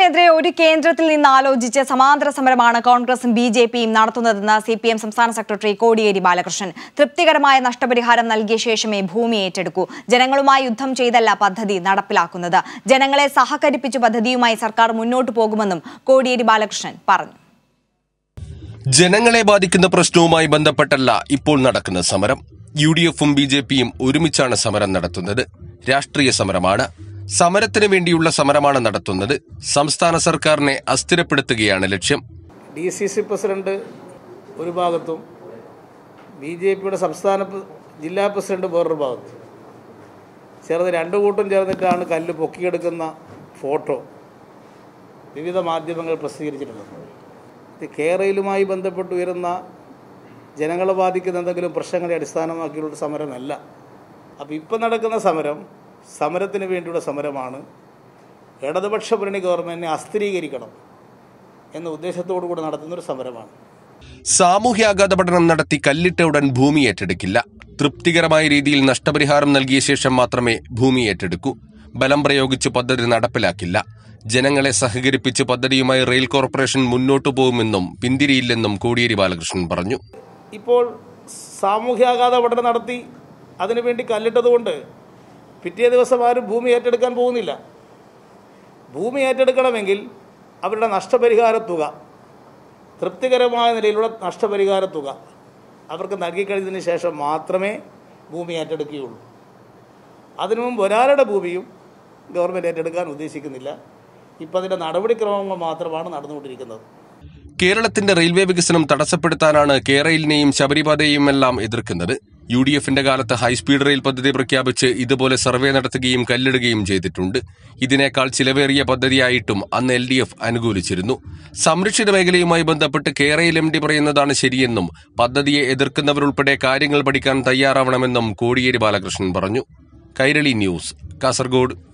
കേരളിനെതിരെ ഒരു കേന്ദ്രത്തിൽ നിന്ന് ആലോചിച്ച് സമാന്തര സമരമാണ് കോൺഗ്രസും ബി ജെ പിയും നടത്തുന്നതെന്ന് സി പി എം സംസ്ഥാന സെക്രട്ടറി കോടിയേരി ബാലകൃഷ്ണൻ തൃപ്തികരമായ നഷ്ടപരിഹാരം നൽകിയ ശേഷമേ ഭൂമി ഏറ്റെടുക്കൂ ജനങ്ങളുമായി യുദ്ധം ചെയ്തല്ല പദ്ധതി നടപ്പിലാക്കുന്നത് ജനങ്ങളെ സഹകരിപ്പിച്ചു പദ്ധതിയുമായി സർക്കാർ മുന്നോട്ടു പോകുമെന്നും കോടിയേരി ബാലകൃഷ്ണൻ പറഞ്ഞു ജനങ്ങളെ ബാധിക്കുന്ന പ്രശ്നവുമായി ബന്ധപ്പെട്ടല്ല ഇപ്പോൾ നടക്കുന്ന സമരം യു ഡി എഫും ബി ജെ പിയും ഒരുമിച്ചാണ് സമരം നടത്തുന്നത് രാഷ്ട്രീയ സമരമാണ് സമരത്തിന് വേണ്ടിയുള്ള സമരമാണ് നടത്തുന്നത് സംസ്ഥാന സർക്കാരിനെ അസ്ഥിരപ്പെടുത്തുകയാണ് ലക്ഷ്യം ഡി സി സി പ്രസിഡന്റ് ഒരു ഭാഗത്തും ബി ജെ പിയുടെ സംസ്ഥാന പ്ര- ജില്ലാ പ്രസിഡന്റ് വേറൊരു ഭാഗത്തും ചേർന്ന് രണ്ടു കൂട്ടം ചേർന്നിട്ടാണ് കല്ല് പൊക്കിയെടുക്കുന്ന ഫോട്ടോ വിവിധ മാധ്യമങ്ങൾ പ്രസിദ്ധീകരിച്ചിട്ടുള്ളത് ഇത് കേരളയിലുമായി ബന്ധപ്പെട്ട് ഉയരുന്ന ജനങ്ങളെ ബാധിക്കുന്ന എന്തെങ്കിലും പ്രശ്നങ്ങളെ അടിസ്ഥാനമാക്കിയുള്ള സമരമല്ല അപ്പോൾ ഇപ്പം നടക്കുന്ന സമരം സമരത്തിന് വേണ്ടിയുള്ള സമരമാണ് ഇടതുപക്ഷ ഭരണി ഗവൺമെൻറ്റിനെ അസ്ഥിരീകരിക്കണം എന്ന ഉദ്ദേശത്തോടു കൂടി നടത്തുന്നൊരു സമരമാണ് സാമൂഹ്യാഘാത പഠനം നടത്തി കല്ലിട്ട ഉടൻ ഭൂമി ഏറ്റെടുക്കില്ല തൃപ്തികരമായ രീതിയിൽ നഷ്ടപരിഹാരം നൽകിയ ശേഷം മാത്രമേ ഭൂമി ഏറ്റെടുക്കൂ ബലം പ്രയോഗിച്ച് പദ്ധതി നടപ്പിലാക്കില്ല ജനങ്ങളെ സഹകരിപ്പിച്ച് പദ്ധതിയുമായി റെയിൽ കോർപ്പറേഷൻ മുന്നോട്ടു പോകുമെന്നും പിന്തിരിയില്ലെന്നും കോടിയേരി ബാലകൃഷ്ണൻ പറഞ്ഞു ഇപ്പോൾ സാമൂഹ്യാഘാത പഠനം നടത്തി അതിനുവേണ്ടി കല്ലിട്ടതുകൊണ്ട് പിറ്റേ ദിവസം ആരും ഭൂമി ഏറ്റെടുക്കാൻ പോകുന്നില്ല ഭൂമി ഏറ്റെടുക്കണമെങ്കിൽ അവരുടെ നഷ്ടപരിഹാര തുക തൃപ്തികരമായ നിലയിലുള്ള നഷ്ടപരിഹാര തുക അവർക്ക് നൽകിക്കഴിഞ്ഞതിന് ശേഷം മാത്രമേ ഭൂമി ഏറ്റെടുക്കുകയുള്ളൂ അതിനു മുമ്പ് ഒരാളുടെ ഭൂമിയും ഗവൺമെൻറ് ഏറ്റെടുക്കാൻ ഉദ്ദേശിക്കുന്നില്ല ഇപ്പം അതിൻ്റെ നടപടിക്രമങ്ങൾ മാത്രമാണ് നടന്നുകൊണ്ടിരിക്കുന്നത് കേരളത്തിന്റെ റെയിൽവേ വികസനം തടസ്സപ്പെടുത്താനാണ് കേരളിനെയും ശബരിപാതയെയും എല്ലാം എതിർക്കുന്നത് യു ഡി എഫിന്റെ കാലത്ത് ഹൈസ്പീഡ് റെയിൽ പദ്ധതി പ്രഖ്യാപിച്ച് ഇതുപോലെ സർവേ നടത്തുകയും കല്ലിടുകയും ചെയ്തിട്ടുണ്ട് ഇതിനേക്കാൾ ചിലവേറിയ പദ്ധതിയായിട്ടും അന്ന് എൽ ഡി എഫ് അനുകൂലിച്ചിരുന്നു സംരക്ഷിത മേഖലയുമായി ബന്ധപ്പെട്ട് കേരയിൽ എം ഡി പറയുന്നതാണ് ശരിയെന്നും പദ്ധതിയെ എതിർക്കുന്നവരുൾപ്പെടെ കാര്യങ്ങൾ പഠിക്കാൻ തയ്യാറാവണമെന്നും കോടിയേരി ബാലകൃഷ്ണൻ പറഞ്ഞു കൈരളി ന്യൂസ് കാസർഗോഡ്